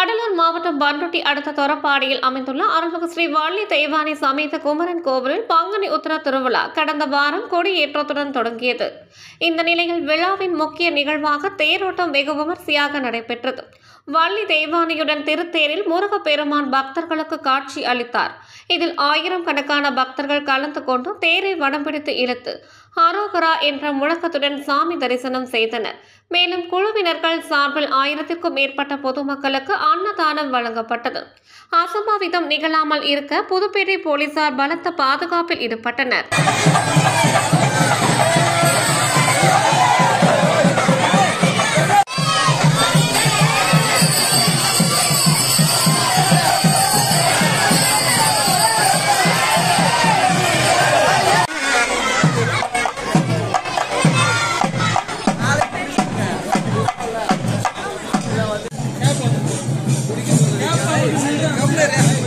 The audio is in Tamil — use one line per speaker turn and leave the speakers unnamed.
கடலூர் மாவட்டம் பண்ருட்டி அடுத்த தொரப்பாடியில் அமைந்துள்ள அருள்மிகு ஸ்ரீ வள்ளி தெய்வானை சமேத குமரன் கோவிலில் பங்குனி உத்தர திருவிழா கடந்த வாரம் கொடியேற்றத்துடன் தொடங்கியது இந்த நிலையில் விழாவின் முக்கிய நிகழ்வாக தேரோட்டம் வெகு விமர்சையாக நடைபெற்றது வள்ளி தெய்வானையுடன் திருத்தேரில் முருகப்பெருமான் பக்தர்களுக்கு காட்சி அளித்தார் இதில் ஆயிரம் கணக்கான பக்தர்கள் கலந்து கொண்டு தேரை வடம் பிடித்து இழுத்து ஹரோகரா என்ற முழக்கத்துடன் சாமி தரிசனம் செய்தனர் மேலும் குழுவினர்கள் சார்பில் ஆயிரத்திற்கும் மேற்பட்ட பொதுமக்களுக்கு அன்னதானம் வழங்கப்பட்டது அசம்பாவிதம் நிகழாமல் இருக்க புதுப்பேட்டை போலீசார் பலத்த பாதுகாப்பில் ஈடுபட்டனர்
கம்ப்ளீட்